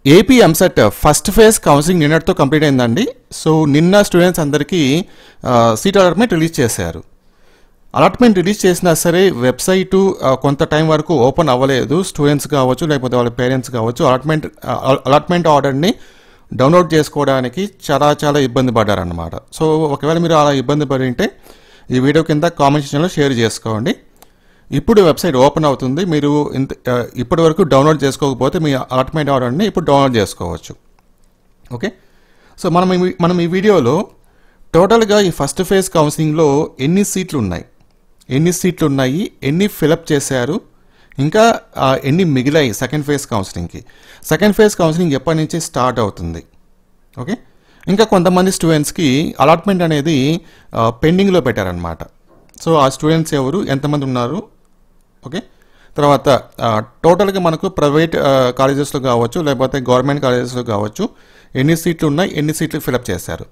AP EAMCET first phase counselling నిన్నటితో complete అయిందండి so నిన్న స్టూడెంట్స్ అందరికీ సీట్ అలాట్మెంట్ రిలీజ్ చేశారు అలాట్మెంట్ రిలీజ్ చేసినా సరే వెబ్సైటు ఆ, కొంత టైం వరకు ఓపెన్ అవ్వలేదు స్టూడెంట్స్ కావచ్చు లేకపోతే వాళ్ళ పేరెంట్స్ కావచ్చు అలాట్మెంట్ అలాట్మెంట్ ఆర్డర్ని డౌన్లోడ్ చేసుకోవడానికి చాలా చాలా ఇబ్బంది పడ్డారన్నమాట సో ఒకవేళ మీరు అలా ఇబ్బంది పడి ఉంటే ఈ వీడియో కింద కామెంట్ సెక్షన్లో షేర్ చేసుకోండి ఇప్పుడు వెబ్సైట్ ఓపెన్ అవుతుంది మీరు ఇంత ఆ, ఇప్పటి వరకు డౌన్లోడ్ చేసుకోకపోతే మీ అలాట్మెంట్ ఆర్డర్ని ఇప్పుడు డౌన్లోడ్ చేసుకోవచ్చు ఓకే సో మనం ఈ- మనం ఈ వీడియోలో టోటల్గా ఈ ఫస్ట్ ఫేజ్ కౌన్సిలింగ్లో ఎన్ని సీట్లు ఉన్నాయి ఎన్ని సీట్లు ఉన్నాయి ఎన్ని ఫిలప్ చేశారు ఇంకా ఆ, ఎన్ని మిగిలాయి సెకండ్ ఫేజ్ కౌన్సిలింగ్కి సెకండ్ ఫేజ్ కౌన్సిలింగ్ ఎప్పటి నుంచి స్టార్ట్ అవుతుంది ఓకే ఇంకా కొంతమంది స్టూడెంట్స్కి అలాట్మెంట్ అనేది ఆ, పెండింగ్లో పెట్టారనమాట సో ఆ స్టూడెంట్స్ ఎవరు ఎంతమంది ఉన్నారు ఓకే తర్వాత ఆ, టోటల్గా మనకు ప్రైవేట్ ఆ, కాలేజెస్లో కావచ్చు లేకపోతే గవర్నమెంట్ కాలేజెస్లో కావచ్చు ఎన్ని సీట్లు ఉన్నాయి ఎన్ని సీట్లు ఫిలప్ చేశారు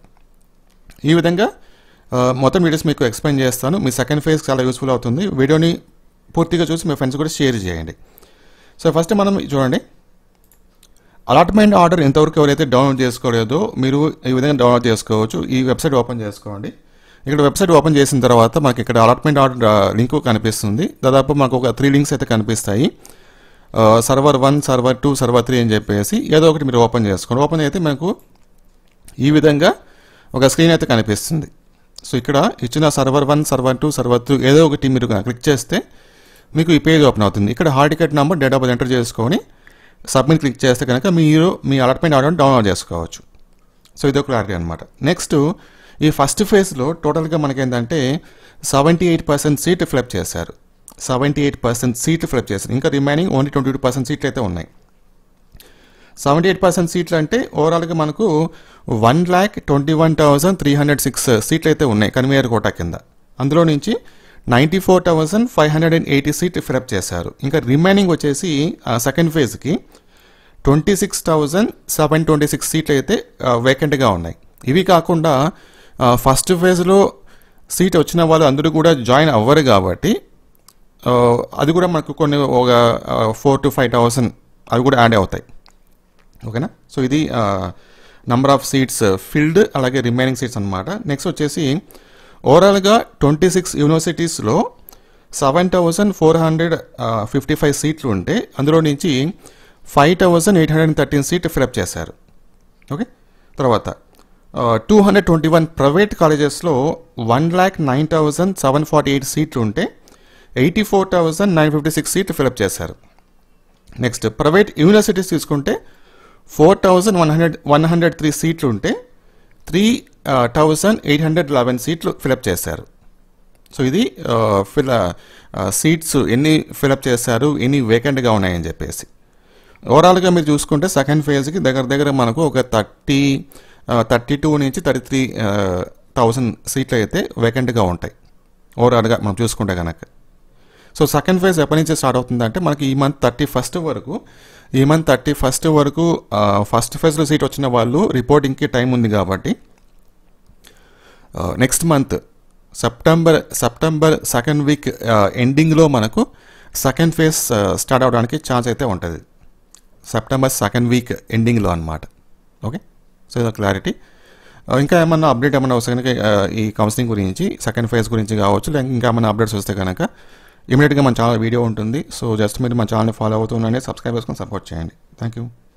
ఈ విధంగా ఆ, మొత్తం వీడియోస్ మీకు ఎక్స్ప్లెయిన్ చేస్తాను మీ సెకండ్ ఫేజ్ చాలా యూస్ఫుల్ అవుతుంది వీడియోని పూర్తిగా చూసి మీ ఫ్రెండ్స్ కూడా షేర్ చేయండి సో ఫస్ట్ మనం చూడండి అలాట్మెంట్ ఆర్డర్ ఎంతవరకు ఎవరైతే డౌన్లోడ్ చేసుకోలేదో మీరు ఈ విధంగా డౌన్లోడ్ చేసుకోవచ్చు ఈ వెబ్సైట్ ఓపెన్ చేసుకోండి ఇక్కడ వెబ్సైట్ ఓపెన్ చేసిన తర్వాత మనకి ఇక్కడ అలాట్మెంట్ ఆర్డర్ లింక్ కనిపిస్తుంది దాదాపు మనకు ఒక త్రీ లింక్స్ అయితే కనిపిస్తాయి server one server two server three అని చెప్పేసి ఏదో ఒకటి మీరు ఓపెన్ చేసుకోండి ఓపెన్ అయితే మనకు ఈ విధంగా ఒక స్క్రీన్ అయితే కనిపిస్తుంది సో ఇక్కడ ఇచ్చిన server one server two server two ఏదో ఒకటి మీరు క్లిక్ చేస్తే మీకు ఈ పేజ్ ఓపెన్ అవుతుంది ఇక్కడ hall ticket number date of birth enter చేసుకొని సబ్మిట్ క్లిక్ చేస్తే కనుక మీరు మీ అలాట్మెంట్ ఆర్డర్ డౌన్లోడ్ చేసుకోవచ్చు సో ఇదో క్లారిటీ అనమాట నెక్స్ట్ ఈ ఫస్ట్ ఫేజ్లో టోటల్గా మనకి ఏంటంటే seventy eight percent seat fill up చేశారు సెవెంటీ ఎయిట్ పర్సెంట్ సీట్లు ఫిలప్ చేశారు ఇంకా remaining only twenty two percent సీట్లు అయితే ఉన్నాయి సెవెంటీ ఎయిట్ పర్సెంట్ సీట్లు అంటే ఓవరాల్గా మనకు one lakh twenty one thousand three hundred six సీట్లు అయితే ఉన్నాయి కన్వేయర్ కోటా కింద అందులో నుంచి ninety four thousand five hundred and eighty సీట్లు ఫిలప్ చేశారు ఇంకా రిమైనింగ్ వచ్చేసి సెకండ్ ఫేజ్కి twenty six thousand seven twenty six సీట్లు అయితే వేకెంట్గా ఉన్నాయి ఇవి కాకుండా ఫస్ట్ ఫేజ్లో సీట్ వచ్చిన వాళ్ళు అందరూ కూడా జాయిన్ అవ్వరు కాబట్టి ఆ, అది కూడా మనకు కొన్ని ఒక ఫోర్ టు ఫైవ్ థౌసండ్ అవి కూడా యాడ్ అవుతాయి ఓకేనా సో ఇది నంబర్ ఆఫ్ సీట్స్ ఫిల్డ్ అలాగే రిమైనింగ్ సీట్స్ అనమాట నెక్స్ట్ వచ్చేసి ఓవరాల్గా ట్వంటీ సిక్స్ యూనివర్సిటీస్లో seven thousand four hundred fifty five సీట్లు ఉంటే అందులో నుంచి five thousand eight hundred thirteen seat fill up చేశారు ఓకే తర్వాత two hundred twenty one private కాలేజెస్లో one lakh nine thousand seven forty eight సీట్లు ఉంటే eighty four thousand nine fifty six సీట్లు ఫిలప్ చేశారు నెక్స్ట్ ప్రైవేట్ యూనివర్సిటీస్ తీసుకుంటే four thousand one hundred one hundred three సీట్లు ఉంటే three thousand eight hundred eleven సీట్లు fill up చేశారు సో ఇది ఫిల్ సీట్స్ ఎన్ని ఫిలప్ చేశారు ఎన్ని వేకెంట్గా ఉన్నాయని చెప్పేసి ఓవరాల్గా మీరు చూసుకుంటే సెకండ్ ఫేజ్కి దగ్గర దగ్గర మనకు ఒక థర్టీ థర్టీ టూ నుంచి థర్టీ త్రీ థౌజండ్ సీట్లు అయితే వేకెంట్గా ఉంటాయి ఓవరాల్గా మనం చూసుకుంటే కనుక సో సెకండ్ ఫేజ్ ఎప్పటి నుంచి స్టార్ట్ అవుతుందంటే మనకి ఈ మంత్ థర్టీ ఫస్ట్ వరకు ఈ మంత్ థర్టీ ఫస్ట్ వరకు ఫస్ట్ ఫేజ్లో సీట్ వచ్చిన వాళ్ళు రిపోర్టింగ్కి టైం ఉంది కాబట్టి next month September September second week ఎండింగ్లో మనకు సెకండ్ ఫేజ్ స్టార్ట్ అవడానికి ఛాన్స్ అయితే ఉంటుంది సెప్టెంబర్ సెకండ్ వీక్ ఎండింగ్లో అనమాట ఓకే సో ఇది క్లారిటీ ఇంకా ఏమన్నా అప్డేట్ ఏమన్నా వస్తే కనుక ఆ, ఈ కౌన్సిలింగ్ గురించి సెకండ్ ఫేజ్ గురించి కావచ్చు లేక ఇంకా ఏమైనా అప్డేట్స్ వస్తే కనుక ఇమీడియట్గా మన ఛానల్ వీడియో ఉంటుంది సో జస్ట్ మీరు మన ఛానల్ ఫాలో అవుతుండండి సబ్స్క్రైబ్ చేసుకొని సపోర్ట్ చేయండి థ్యాంక్ యూ